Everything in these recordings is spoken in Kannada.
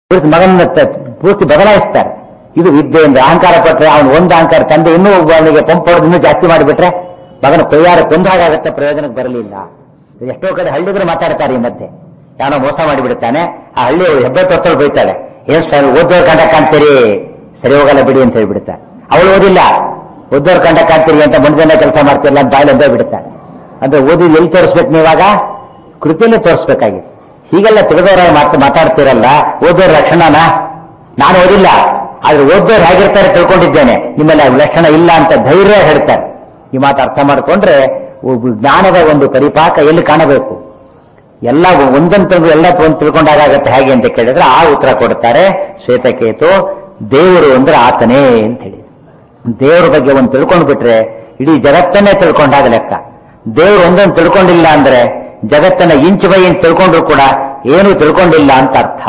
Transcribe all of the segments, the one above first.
ಪೂರ್ತಿ ಮಗನ ತ- ಪೂರ್ತಿ ಬದಲಾಯಿಸ್ತಾರೆ ಇದು ವಿದ್ಯೆಯಿಂದ ಅಹಂಕಾರ ಪಟ್ರೆ ಅವನು ಒಂದು ಅಹಂಕಾರ ತಂದೆ ಇನ್ನೂ ಒಬ್ಬನಿಗೆ ಪಂಪ್ ಹೊಡೆದು ಇನ್ನೂ ಜಾಸ್ತಿ ಮಾಡಿಬಿಟ್ರೆ ಮಗನ ಕೈಯಾರ ಕೊಂದಾಗತ್ತೆ ಪ್ರಯೋಜನಕ್ಕೆ ಬರಲಿಲ್ಲ ಎಷ್ಟೋ ಕಡೆ ಹಳ್ಳಿದ್ರು ಮಾತಾಡ್ತಾರೆ ಈ ಮಧ್ಯೆ ಯಾವನೋ ಮೋಸ ಮಾಡಿಬಿಡ್ತಾನೆ ಆ ಹಳ್ಳಿ ಹೆಬ್ಬೆ ತೊತ್ತಳು ಬೈತಾಳೆ ಏನ್ ಸರ್ ಓದೋರ್ ಕಂಡ ಕಾಣ್ತೀರಿ ಸರಿ ಹೋಗಲ್ಲ ಬಿಡಿ ಅಂತ ಹೇಳ್ಬಿಡ್ತಾರೆ ಅವಳು ಓದಿಲ್ಲ ಓದೋರ್ ಕಂಡ ಕಾಣ್ತೀರಿ ಅಂತ ಮುಂದೆ ಕೆಲಸ ಮಾಡ್ತಿರಲ್ಲ ಅಂತ ಬಾಯಲ್ಲಿ ಅಂದೇ ಬಿಡ್ತಾಳೆ ಅಂದ್ರೆ ಓದಿ ಎಲ್ಲಿ ತೋರಿಸ್ಬೇಕು ನೀವಾಗ ಕೃತಿಯಲ್ಲೇ ತೋರಿಸ್ಬೇಕಾಗಿದೆ ಹೀಗೆಲ್ಲ ತಿಳಿದವರ ಮಾತು ಮಾತಾಡ್ತಿರಲ್ಲ ಓದೋರ್ ಲಕ್ಷಣನ ನಾನು ಓದಿಲ್ಲ ಆದ್ರೆ ಓದೋರು ಹೇಗಿರ್ತಾರೆ ತಿಳ್ಕೊಂಡಿದ್ದೇನೆ ನಿಮ್ಮಲ್ಲಿ ಆ ಲಕ್ಷಣ ಇಲ್ಲ ಅಂತ ಧೈರ್ಯ ಹೇಳ್ತಾರೆ ಈ ಮಾತು ಅರ್ಥ ಮಾಡಿಕೊಂಡ್ರೆ ಒಬ್ಬ ಜ್ಞಾನದ ಒಂದು ಪರಿಪಾಕ ಎಲ್ಲಿ ಕಾಣಬೇಕು ಎಲ್ಲ ಒಂದಂತ ಎಲ್ಲ ಒಂದು ತಿಳ್ಕೊಂಡಾಗತ್ತೆ ಹೇಗೆ ಅಂತ ಕೇಳಿದ್ರೆ ಆ ಉತ್ತರ ಕೊಡ್ತಾರೆ ಶ್ವೇತಕೇತು ದೇವರು ಅಂದ್ರೆ ಆತನೇ ಅಂತ ಹೇಳಿ ದೇವರ ಬಗ್ಗೆ ಒಂದು ತಿಳ್ಕೊಂಡು ಬಿಟ್ರೆ ಇಡೀ ಜಗತ್ತನ್ನೇ ತಿಳ್ಕೊಂಡಾಗ ಲೆಕ್ಕ ದೇವರು ಒಂದೊಂದು ತಿಳ್ಕೊಂಡಿಲ್ಲ ಅಂದ್ರೆ ಜಗತ್ತನ್ನ ಇಂಚು ಬೈ ಇಂಚ್ ತಿಳ್ಕೊಂಡ್ರು ಕೂಡ ಏನೂ ತಿಳ್ಕೊಂಡಿಲ್ಲ ಅಂತ ಅರ್ಥ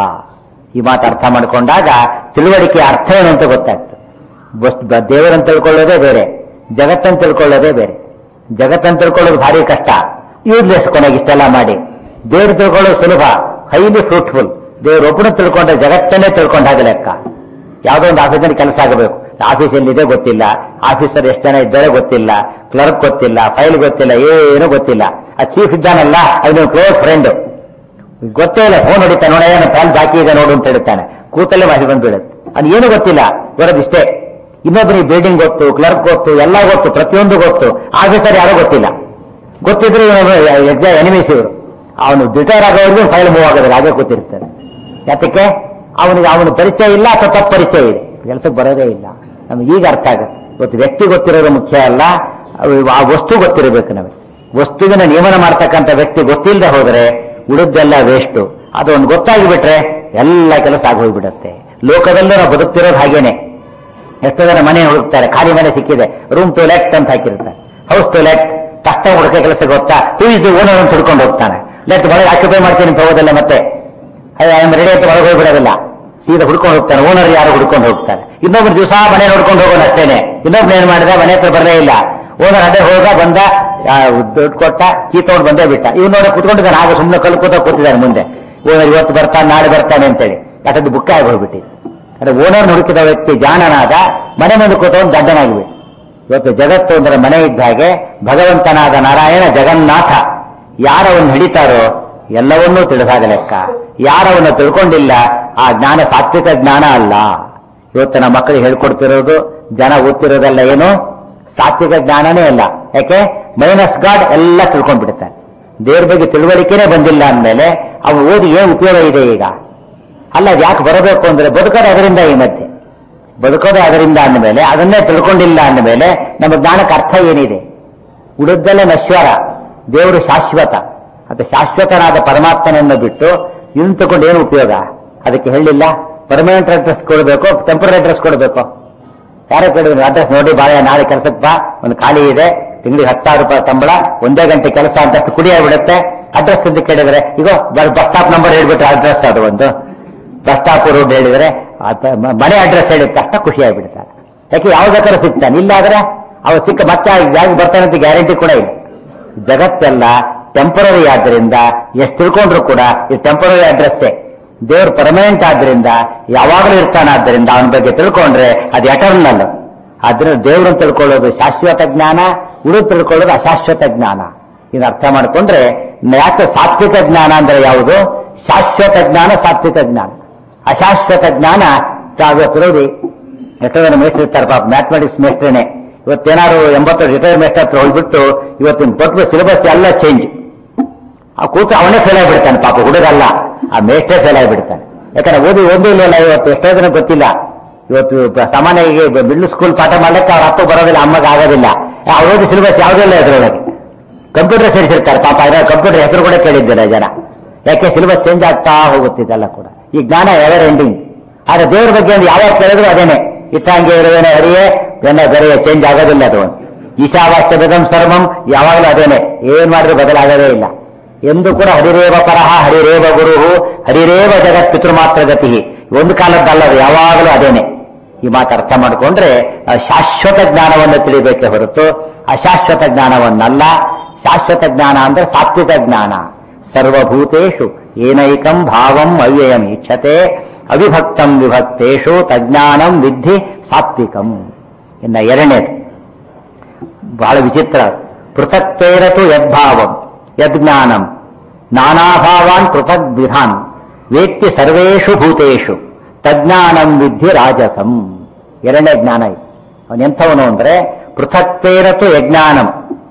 ಈ ಮಾತು ಅರ್ಥ ಮಾಡ್ಕೊಂಡಾಗ ತಿಳುವಳಿಕೆ ಅರ್ಥ ಏನು ಅಂತ ಗೊತ್ತಾಗ್ತದೆ ವಸ್ತು- ಬ- ದೇವರನ್ನು ತಿಳ್ಕೊಳ್ಳೋದೇ ಬೇರೆ ಜಗತ್ತನ್ನು ತಿಳ್ಕೊಳ್ಳೋದೇ ಬೇರೆ ಜಗತ್ತನ್ನು ತಿಳ್ಕೊಳ್ಳೋದು ಭಾರಿ ಕಷ್ಟ ಯೂಸ್ಲೆಸ್ ಕೊನೆಗೆ ಇಷ್ಟೆಲ್ಲ ಮಾಡಿ ದೇವ್ರು ತಿಳ್ಕೊಳ್ಳೋದು ಸುಲಭ ಹೈಲಿ ಫ್ರೂಟ್ಫುಲ್ ದೇವ್ರ ಒಬ್ಬನು ತಿಳ್ಕೊಂಡ್ರೆ ಜಗತ್ತನ್ನೇ ತಿಳ್ಕೊಂಡಾಗ ಲೆಕ್ಕ ಯಾವುದೋ ಒಂದು ಆಫೀಸಲ್ಲಿ ಕೆಲಸ ಆಗಬೇಕು ಆಫೀಸ್ ಎಲ್ಲಿದೆ ಗೊತ್ತಿಲ್ಲ ಆಫೀಸರ್ ಎಷ್ಟು ಜನ ಇದ್ದಾರೆ ಗೊತ್ತಿಲ್ಲ ಕ್ಲರ್ಕ್ ಗೊತ್ತಿಲ್ಲ ಫೈಲ್ ಗೊತ್ತಿಲ್ಲ ಏನು ಗೊತ್ತಿಲ್ಲ ಆ ಚೀಫ್ ಇದ್ದಾನಲ್ಲ ಅವನು ಕ್ಲೋಸ್ ಫ್ರೆಂಡ್ ಗೊತ್ತೇ ಇಲ್ಲ ಫೋನ್ ಹೊಡಿತಾನೆ ನೋಡ ಏನೋ ಫೈಲ್ ಬಾಕಿ ಇದೆ ನೋಡು ಅಂತ ಹೇಳ್ತಾನೆ ಕೂತಲ್ಲೇ ಮಾಡಿ ಬಂದ್ಬಿಡುತ್ತೆ ಅದು ಏನು ಗೊತ್ತಿಲ್ಲ ಬರೋದು ಇಷ್ಟೇ ಇನ್ನೊಬ್ಬರಿಗೆ ಬಿಲ್ಡಿಂಗ್ ಗೊತ್ತು ಕ್ಲರ್ಕ್ ಗೊತ್ತು ಎಲ್ಲ ಗೊತ್ತು ಪ್ರತಿಯೊಂದು ಗೊತ್ತು ಆಫೀಸರ್ ಯಾರೋ ಗೊತ್ತಿಲ್ಲ ಗೊತ್ತಿದ್ರೆ ಎಕ್ಸಾಮ್ ಎನಿಮೀಸ್ ಇವರು ಅವನು ರಿಟೈರ್ ಆಗೋವರೆಗೂ ಫೈಲ್ ಮೂವ್ ಆಗೋದಿಲ್ಲ ಹಾಗೆ ಕೂತಿರ್ತಾರೆ ಯಾತಕ್ಕೆ ಅವನಿಗೆ ಅವನ ಪರಿಚಯ ಇಲ್ಲ ಅಥವಾ ತಪ್ಪು ಪರಿಚಯ ಇದೆ ಕೆಲಸಕ್ಕೆ ಬರೋದೇ ಇಲ್ಲ ನಮ್ಗೆ ಈಗ ಅರ್ಥ ಆಗುತ್ತೆ ಇವತ್ತು ವ್ಯಕ್ತಿ ಗೊತ್ತಿರೋದು ಮುಖ್ಯ ಅಲ್ಲ ಅವು- ಆ ವಸ್ತು ಗೊತ್ತಿರಬೇಕು ನಮಗೆ ವಸ್ತುವಿನ ನಿಯಮನ ಮಾಡ್ತಕ್ಕಂಥ ವ್ಯಕ್ತಿ ಗೊತ್ತಿಲ್ಲದೆ ಹೋದರೆ ಉಳಿದೆಲ್ಲ ವೇಸ್ಟು ಅದು ಒಂದು ಗೊತ್ತಾಗಿ ಬಿಟ್ರೆ ಎಲ್ಲ ಕೆಲಸ ಆಗೋಗ್ಬಿಡುತ್ತೆ ಲೋಕದಲ್ಲೂ ನಾವು ಬದುಕ್ತಿರೋದು ಹಾಗೇನೆ ಎಷ್ಟೋ ಜನ ಮನೆ ಹುಡುಕ್ತಾರೆ ಖಾಲಿ ಮನೆ ಸಿಕ್ಕಿದೆ ರೂಮ್ ಟೊಯ್ಲೆಟ್ ಅಂತ ಹಾಕಿರ್ತಾರೆ ಹೌಸ್ ಟೊಯ್ಲೆಟ್ ಕಷ್ಟ ಹುಡುಕ ಕೆಲಸ ಗೊತ್ತಾ ಹೂ ಇದು ಓನರ್ ಅಂತ ಹುಡ್ಕೊಂಡು ಹೋಗ್ತಾನೆ ಲೆಟ್ ಒಳಗೆ ಆಕ್ಯುಪೈ ಮಾಡ್ತೀನಿ ಅಂತ ಹೋಗೋದಿಲ್ಲ ಮತ್ತೆ ರೆಡಿ ಅಂತ ಒಳಗೆ ಹೋಗ್ಬಿಡೋದಿಲ್ಲ ಸೀದಾ ಹುಡ್ಕೊಂಡು ಹೋಗ್ತಾನೆ ಓನರ್ ಯಾರು ಹುಡ್ಕೊಂಡು ಹೋಗ್ತಾರೆ ಇನ್ನೊಬ್ರು ದಿವಸ ಮನೆ ನೋಡ್ಕೊಂಡು ಹೋಗೋಣ ಅಷ್ಟೇನೆ ಇನ್ನೊಬ್ರು ಏನ್ ಮಾಡಿದ ಮನೆ ಹತ್ರ ಬರಲೇ ಇಲ್ಲ ಓನರ್ ಅದೇ ಹೋಗ ಬಂದ ಆ, ದುಡ್ಡು ಕೊಟ್ಟ ಕೀ ತಗೊಂಡು ಬಂದೇ ಬಿಟ್ಟ ಇವ್ ನೋಡಿ ಕುತ್ಕೊಂಡಿದ್ದಾನೆ ಆಗ ಸುಮ್ಮನೆ ಕಲ್ ಕೂತ ಕೂತಿದ್ದಾನೆ ಮುಂದೆ ಓನರ್ ಇವತ್ತು ಬರ್ತಾನೆ ನಾಳೆ ಬರ್ತಾನೆ ಅಂತೇಳಿ ಯಾಕಂದ್ರೆ ಬುಕ್ ಆಗಿ ಹೋಗ್ಬಿಟ್ಟು ಅಂದ್ರೆ ಓನರ್ ಹುಡುಕಿದ ವ್ಯಕ್ತಿ ಜಾಣನಾದ ಮನೆ ಮುಂದೆ ಕೂತವನು ದಡ್ಡನಾಗಿಬಿಟ್ಟು ಇವತ್ತು ಜಗತ್ತು ಅಂದ್ರೆ ಮನೆ ಇದ್ದ ಹಾಗೆ ಭಗವಂತನಾದ ನಾರಾಯಣ ಜಗನ್ನಾಥ ಯಾರವನ್ನು ಹಿಡಿತಾರೋ ಎಲ್ಲವನ್ನೂ ತಿಳಿದಾಗ ಲೆಕ್ಕ ಯಾರವನ್ನು ತಿಳ್ಕೊಂಡಿಲ್ಲ ಆ ಜ್ಞಾನ ಸಾತ್ವಿಕ ಜ್ಞಾನ ಅಲ್ಲ ಇವತ್ತು ನಮ್ಮ ಮಕ್ಕಳಿಗೆ ಹೇಳ್ಕೊಡ್ತಿರೋದು ಜನ ಓದ್ತಿರೋದೆಲ್ಲ ಏನು ಸಾತ್ವಿಕ ಜ್ಞಾನನೇ ಅಲ್ಲ ಯಾಕೆ ಮೈನಸ್ ಗಾಡ್ ಎಲ್ಲ ತಿಳ್ಕೊಂಡ್ಬಿಡ್ತಾನೆ ದೇವ್ರ ಬಗ್ಗೆ ತಿಳುವಳಿಕೆನೇ ಬಂದಿಲ್ಲ ಅಂದಮೇಲೆ ಅವನು ಓದಿ ಏನ್ ಉಪಯೋಗ ಇದೆ ಈಗ ಅಲ್ಲ ಅದು ಯಾಕೆ ಬರಬೇಕು ಅಂದ್ರೆ ಬದುಕೋದು ಅದರಿಂದ ಈ ಮಧ್ಯೆ ಬದುಕೋದೇ ಅದರಿಂದ ಅಂದಮೇಲೆ ಅದನ್ನೇ ತಿಳ್ಕೊಂಡಿಲ್ಲ ಅಂದಮೇಲೆ ನಮ್ಮ ಜ್ಞಾನಕ್ಕೆ ಅರ್ಥ ಏನಿದೆ ಉಳಿದೆಲ್ಲ ನಶ್ವರ ದೇವರು ಶಾಶ್ವತ ಅದು ಶಾಶ್ವತನಾದ ಪರಮಾತ್ಮನನ್ನು ಬಿಟ್ಟು ಇನ್ನು ತಗೊಂಡು ಏನು ಉಪಯೋಗ ಅದಕ್ಕೆ ಹೇಳಿಲ್ಲ ಪರ್ಮನೆಂಟ್ ಅಡ್ರೆಸ್ ಕೊಡಬೇಕು ಟೆಂಪರರಿ ಅಡ್ರೆಸ್ ಕೊಡಬೇಕು ಯಾರೋ ಕೇಳಿದ್ರು ಅಡ್ರೆಸ್ ನೋಡಿ ಬಾಳೆ ನಾಳೆ ಕೆಲಸಕ್ಕೆ ಬಾ ಒಂದು ಖಾಲಿ ಇದೆ ತಿಂಗಳಿಗೆ ಹತ್ತು ಸಾವಿರ ರೂಪಾಯಿ ಸಂಬಳ ಒಂದೇ ಗಂಟೆ ಕೆಲಸ ಅಂತಷ್ಟು ಕುಡಿಯಾಗ್ಬಿಡುತ್ತೆ ಅಡ್ರೆಸ್ ಅಂತ ಕೇಳಿದ್ರೆ ಈಗ ಬಸ್ ಸ್ಟಾಪ್ ನಂಬರ್ ಹೇಳ್ಬಿಟ್ರೆ ಅಡ್ರೆಸ್ ಅದು ಒಂದು ಬಸ್ ಸ್ಟಾಪ್ ರೋಡ್ ಹೇಳಿದ್ರೆ ಆತ- ಮ- ಮನೆ ಅಡ್ರೆಸ್ ಹೇಳಿದ ತಕ್ಷಣ ಖುಷಿ ಆಗ್ಬಿಡ್ತಾರೆ ಯಾಕೆ ಯಾವ ಬೇಕಾದ್ರೂ ಸಿಗ್ತಾನೆ ಇಲ್ಲಾದ್ರೆ ಅವ ಸಿಕ್ಕ ಮತ್ತೆ ಆ ಜಾಗ ಬರ್ತಾನೆ ಅಂತ ಗ್ಯಾರಂಟಿ ಕೂಡ ಇಲ್ಲ ಜಗತ್ತೆಲ್ಲ ಟೆಂಪರರಿ ಆದ್ರಿಂದ ಎಷ್ಟು ತಿಳ್ಕೊಂಡ್ರು ಕೂಡ ಇದು ಟೆಂಪರರಿ ಅಡ್ರೆಸ್ಸೇ ದೇವ್ರು ಪರ್ಮನೆಂಟ್ ಆದ್ರಿಂದ ಯಾವಾಗಲೂ ಇರ್ತಾನಾದ್ದರಿಂದ ಅವನ ಬಗ್ಗೆ ತಿಳ್ಕೊಂಡ್ರೆ ಅದು ಎಟರ್ನಲ್ ಆದ್ರಿಂದ ದೇವ್ರನ್ನ ತಿಳ್ಕೊಳ್ಳೋದು ಶಾಶ್ವತ ಜ್ಞಾನ ಉಳಿದು ತಿಳ್ಕೊಳ್ಳೋದು ಅಶಾಶ್ವತ ಜ್ಞಾನ ಇದು ಅರ್ಥ ಮಾಡ್ಕೊಂಡ್ರೆ ಯಾಕೆ ಸಾತ್ವಿಕ ಜ್ಞಾನ ಅಂದ್ರೆ ಯಾವುದು ಶಾಶ್ವತ ಜ್ಞಾನ ಸಾತ್ವಿಕ ಜ್ಞಾನ ಅಶಾಶ್ವತ ಜ್ಞಾನ ತಾವಿರೋದು ಎಷ್ಟೋ ಜನ ಮೇಸ್ಟ್ರು ಇರ್ತಾರೆ ಪಾಪ ಮ್ಯಾಥಮೆಟಿಕ್ಸ್ ಮೇಸ್ಟ್ರೇನೆ ಇವತ್ತೇನಾದ್ರು ಎಂಬತ್ತು ರಿಟೈರ್ ಮೇಸ್ಟರ್ ಹತ್ರ ಹೋಗ್ಬಿಟ್ಟು ಇವತ್ತಿನ ಕೊಟ್ಟು ಸಿಲೆಬಸ್ ಎಲ್ಲ ಚೇಂಜ್ ಆ ಕೂತು ಅವನೇ ಫೇಲ್ ಆಗಿಬಿಡ್ತಾನೆ ಪಾಪ ಹುಡುಗಲ್ಲ ಆ ಮೇಸ್ಟ್ರೇ ಫೇಲ್ ಆಗಿಬಿಡ್ತಾನೆ ಯಾಕಂದ್ರೆ ಓದಿ ಓದಿಲ್ಲ ಇವತ್ತು ಎಷ್ಟೋ ಜನ ಗೊತ್ತಿಲ್ಲ ಇವತ್ತು ಬ- ಸಾಮಾನ್ಯವಾಗಿ ಮಿಡ್ಲ್ ಸ್ಕೂಲ್ ಪಾಠ ಮಾಡ್ಲಿಕ್ಕೆ ಅವ್ರ ಅಪ್ಪ ಬರೋದಿಲ್ಲ ಅಮ್ಮಗೆ ಆಗೋದಿಲ್ಲ ಅವ್ರು ಓದಿ ಸಿಲೆಬಸ್ ಯಾವುದೂ ಇಲ್ಲ ಇದ್ರೊಳಗೆ ಕಂಪ್ಯೂಟರ್ ಸೇರಿಸಿರ್ತಾರೆ ಪಾಪ ಇರೋ ಕಂಪ್ಯೂಟರ್ ಹೆಸರು ಕೂಡ ಕೇಳಿದ್ದೀರ ಜನ ಯಾಕೆ ಸಿಲೆಬಸ್ ಚೇಂಜ್ ಆಗ್ತಾ ಹೋಗುತ್ತೆ ಇದೆಲ್ಲ ಕೂಡ ಈ ಜ್ಞಾನ ಎವರ್ ಎಂಡಿಂಗ್ ಆದ್ರೆ ದೇವ್ರ ಬಗ್ಗೆ ಒಂದು ಯಾವಾಗ ಕೇಳಿದ್ರು ಅದೇನೆ ಇಟ್ಟಂಗೆ ಇರುವೇನೆ ಹರಿಯೇ ಜನ ಬೇರೆ ಚೇಂಜ್ ಆಗೋದಿಲ್ಲ ಅದು ಒಂದು ಈಶಾವಾಸ್ಯ ಬೇದಂ ಸರ್ವಂ ಯಾವಾಗಲೂ ಅದೇನೆ ಏನ್ ಮಾಡಿದ್ರು ಬದಲಾಗೋದೇ ಇಲ್ಲ ಎಂದು ಕೂಡ ಹರಿರೇವ ಪರಹ ಹರಿರೇವ ಗುರು ಹರಿರೇವ ಜಗತ್ ಪಿತೃಮಾತ್ರ ಗತಿ ಒಂದು ಕಾಲದ್ದಲ್ಲ ಅದು ಯಾವಾಗಲೂ ಅದೇನೆ ಈ ಮಾತು ಅರ್ಥ ಮಾಡಿಕೊಂಡ್ರೆ ಆ ಶಾಶ್ವತ ಜ್ಞಾನವನ್ನು ತಿಳಿಬೇಕೆ ಹೊರತು ಅಶಾಶ್ವತ ಜ್ಞಾನವನ್ನಲ್ಲ ಶಾಶ್ವತ ಜ್ಞಾನ ಅಂದ್ರೆ ಸಾತ್ವಿಕ ಜ್ಞಾನ ಸರ್ವಭೂತೇಶು ಏನೈಕಂ ಭಾವಂ ಅವ್ಯಯಂ ಇಚ್ಛತೆ ಅವಿಭಕ್ತಂ ವಿಭಕ್ತೇಶು ತಜ್ಞಾನಂ ವಿದ್ಧಿ ಸಾತ್ವಿಕಂ ಇನ್ನ ಎರಡನೇದು ಬಹಳ ವಿಚಿತ್ರ ಪೃಥಕ್ತೇರತು ಯದ್ಭಾವಂ ಯಜ್ಞಾನಂ ನಾನಾಭಾವಾನ್ ಪೃಥಕ್ ವಿಧಾನ್ ವೇತ್ತಿ ಸರ್ವೇಷು ಭೂತೇಷು ತಜ್ಞಾನಂ ವಿದ್ಧಿ ರಾಜಸಂ ಎರಡನೇ ಜ್ಞಾನ ಇದು ಅವನೆಂಥವನು ಅಂದ್ರೆ ಪೃಥಕ್ತೇರತು ಯಜ್ಞಾನಂ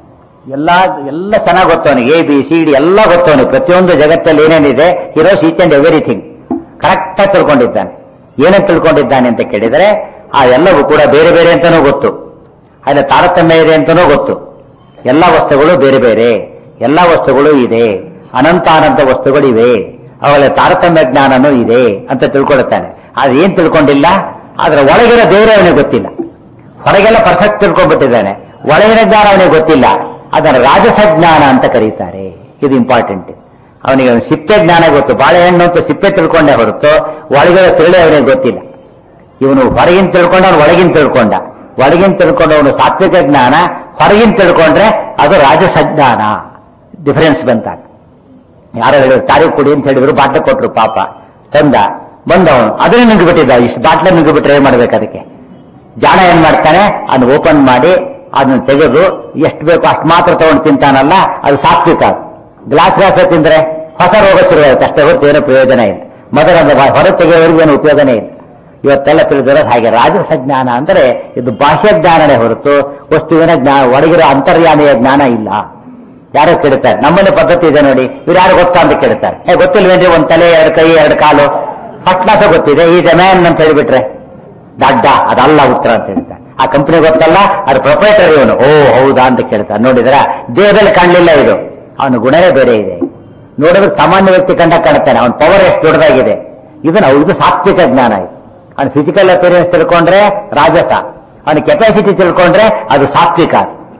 ಎಲ್ಲ ಎಲ್ಲ ಚೆನ್ನಾಗಿ ಗೊತ್ತವನಿಗೆ ಎ ಬಿ ಸಿ ಡಿ ಎಲ್ಲ ಗೊತ್ತವನಿಗೆ ಪ್ರತಿಯೊಂದು ಜಗತ್ತಲ್ಲಿ ಏನೇನಿದೆ ಇರೋಸ್ ಈಚ್ ಅಂಡ್ ಎವ್ರಿಥಿಂಗ್ ಕರೆಕ್ಟ್ ಆಗಿ ತಿಳ್ಕೊಂಡಿದ್ದಾನೆ ಏನಂತ ತಿಳ್ಕೊಂಡಿದ್ದಾನೆ ಅಂತ ಕೇಳಿದರೆ ಆ ಎಲ್ಲವೂ ಕೂಡ ಬೇರೆ ಬೇರೆ ಅಂತಾನೂ ಗೊತ್ತು ಅದರ ತಾರತಮ್ಯ ಇದೆ ಅಂತಾನೂ ಗೊತ್ತು ಎಲ್ಲ ವಸ್ತುಗಳು ಬೇರೆ ಬೇರೆ ಎಲ್ಲ ವಸ್ತುಗಳು ಇದೆ ಅನಂತಾನಂತ ವಸ್ತುಗಳಿವೆ ಅವುಗಳ ತಾರತಮ್ಯ ಜ್ಞಾನನೂ ಇದೆ ಅಂತ ತಿಳ್ಕೊಳ್ಳುತ್ತಾನೆ ಆದ್ರೆ ಏನ್ ತಿಳ್ಕೊಂಡಿಲ್ಲ ಆದ್ರೆ ಒಳಗಿರೋ ದೇವರೇ ಅವನಿಗೆ ಗೊತ್ತಿಲ್ಲ ಹೊರಗೆಲ್ಲ ಪರ್ಫೆಕ್ಟ್ ತಿಳ್ಕೊಂಡ್ಬಿಟ್ಟಿದ್ದಾನೆ ಒಳಗಿನ ಜ್ಞಾನ ಅವನಿಗೆ ಗೊತ್ತಿಲ್ಲ ಅದರ ರಾಜಸ ಜ್ಞಾನ ಅಂತ ಕರೀತಾರೆ ಇದು ಇಂಪಾರ್ಟೆಂಟ್ ಅವನಿಗೆ ಒಂದು ಸಿಪ್ಪೆ ಜ್ಞಾನ ಗೊತ್ತು ಬಾಳೆಹಣ್ಣು ಅಂತ ಸಿಪ್ಪೆ ತಿಳ್ಕೊಂಡೇ ಹೊರತು ಒಳಗಿರೋ ತಿರುಳಿ ಅವನಿಗೆ ಗೊತ್ತಿಲ್ಲ ಇವನು ಹೊರಗಿನ ತಿಳ್ಕೊಂಡ ಅವನು ಒಳಗಿನ ತಿಳ್ಕೊಂಡ ಒಳಗಿನ ತಿಳ್ಕೊಂಡವನು ಸಾತ್ವಿಕ ಜ್ಞಾನ ಹೊರಗಿನ ತಿಳ್ಕೊಂಡ್ರೆ ಅದು ರಾಜಸ ಜ್ಞಾನ ಡಿಫರೆನ್ಸ್ ಬಂತಾಗ ಯಾರೋ ಹೇಳಿದ್ರು ತಾರೀಖ್ ಕೊಡಿ ಅಂತ ಹೇಳಿದ್ರು ಬಾಟ್ಲೆ ಕೊಟ್ರು ಪಾಪ ತಂದ ಬಂದವನು ಅದನ್ನೇ ನುಗ್ಗಿಬಿಟ್ಟಿದ್ದ ಇಷ್ಟು ಬಾಟ್ಲೆ ನುಗ್ಗಿಬಿಟ್ರೆ ಏನ್ ಮಾಡ್ಬೇಕು ಅದಕ್ಕೆ ಜಾಣ ಏನ್ ಮಾಡ್ತಾನೆ ಅದನ್ನ ಓಪನ್ ಮಾಡಿ ಅದನ್ನ ತೆಗೆದು ಎಷ್ಟು ಬೇಕೋ ಅಷ್ಟು ಮಾತ್ರ ತಗೊಂಡು ತಿಂತಾನಲ್ಲ ಅದು ಸಾತ್ವಿಕ ಅದು ಗ್ಲಾಸ್ ಗ್ಲಾಸ್ ತಿಂದ್ರೆ ಹೊಸ ರೋಗ ಶುರುವಾಗುತ್ತೆ ಅಷ್ಟೇ ಹೊರತು ಏನೋ ಪ್ರಯೋಜನ ಇಲ್ಲ ಮೊದಲ ಹೊರ ತೆಗೆಯೋವರೆಗೂ ಏನು ಉಪಯೋಗನೇ ಇಲ್ಲ ಇವತ್ತೆಲ್ಲ ತಿಳಿದಿರೋದು ಹಾಗೆ ರಾಜಸ ಜ್ಞಾನ ಅಂದ್ರೆ ಇದು ಬಾಹ್ಯ ಜ್ಞಾನನೇ ಹೊರತು ವಸ್ತುವಿನ ಜ್ಞಾನ ಒಳಗಿರೋ ಅಂತರ್ಯಾಮಿಯ ಜ್ಞಾನ ಇಲ್ಲ ಯಾರೋ ಕೇಳ್ತಾರೆ ನಮ್ಮನೆ ಪದ್ಧತಿ ಇದೆ ನೋಡಿ ಇವ್ರು ಯಾರು ಗೊತ್ತಾ ಅಂತ ಕೇಳ್ತಾರೆ ಏ ಗೊತ್ತಿಲ್ವೇನ್ರಿ ಒಂದ್ ತಲೆ ಎರಡು ಕೈ ಎರಡು ಕಾಲು ಫಸ್ಟ್ ಕ್ಲಾಸ್ ಗೊತ್ತಿದೆ ಈ ಜಮ್ಯಾನ್ ಅಂತ ಹೇಳಿಬಿಟ್ರೆ ದಡ್ಡ ಅದಲ್ಲ ಉತ್ತರ ಅಂತ ಹೇಳ್ತಾರೆ ಆ ಕಂಪನಿ ಗೊತ್ತಲ್ಲ ಅದು ಪ್ರೊಪರೇಟರ್ ಇವನು ಓ ಹೌದಾ ಅಂತ ಕೇಳ್ತಾರೆ ನೋಡಿದ್ರ ದೇಹದಲ್ಲಿ ಕಾಣಲಿಲ್ಲ ಇದು ಅವನ ಗುಣವೇ ಬೇರೆ ಇದೆ ನೋಡಿದ್ರೆ ಸಾಮಾನ್ಯ ವ್ಯಕ್ತಿ ಕಂಡ ಕಾಣುತ್ತಾನೆ ಅವನ ಪವರ್ ಎಷ್ಟು ದೊಡ್ಡದಾಗಿದೆ ಇದನ್ನ ಇದು ಸಾತ್ವಿಕ ಜ್ಞಾನ ಇದು ಅವನ ಫಿಸಿಕಲ್ ಅಪಿಯರೆನ್ಸ್ ತಿಳ್ಕೊಂಡ್ರೆ ರಾಜಸ ಅವನ ಕೆಪಾಸಿಟಿ ತಿಳ್ಕೊಂಡ್ರೆ ಅದು ಸಾತ್ವಿಕ